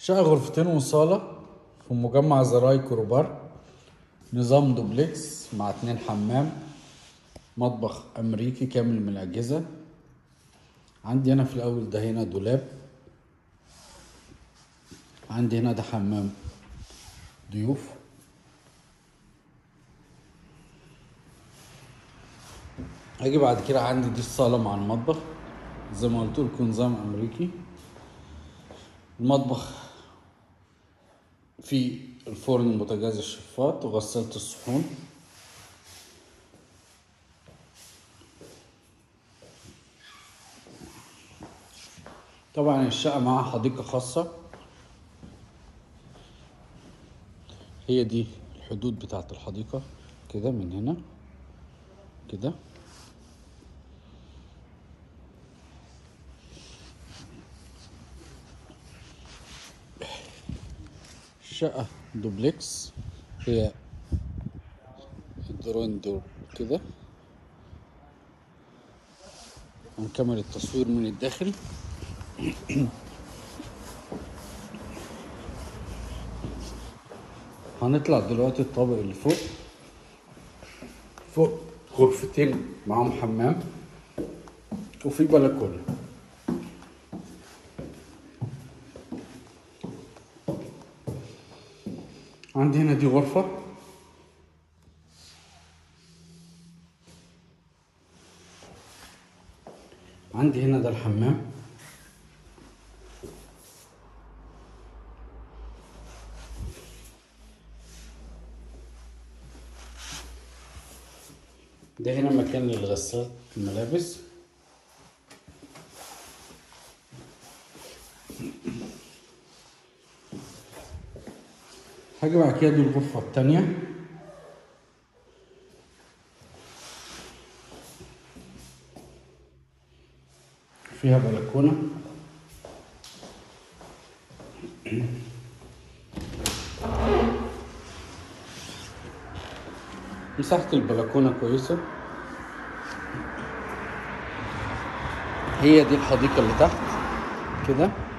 شقة غرفتين وصالة في مجمع زراي كروبار نظام دوبلكس مع اتنين حمام مطبخ أمريكي كامل من الأجهزة عندي هنا في الأول ده هنا دولاب عندي هنا ده حمام ضيوف هاجي بعد كده عندي دي الصالة مع المطبخ زي ما قلت لكم نظام أمريكي المطبخ في الفرن البوتاجاز الشفاط وغسالة الصحون طبعا الشقة معاها حديقة خاصة هي دي الحدود بتاعت الحديقة كده من هنا كده شقة دوبلكس هي الدورين دول كده هنكمل التصوير من الداخل هنطلع دلوقتي الطابق اللي فوق فوق غرفتين معاهم حمام وفي بلكونه عندي هنا دي غرفة عندي هنا ده الحمام ده هنا مكان للغسالة الملابس هاجي بعد كده دي الغرفة التانية فيها بلكونة مساحة البلكونة كويسة هي دي الحديقة اللي تحت كده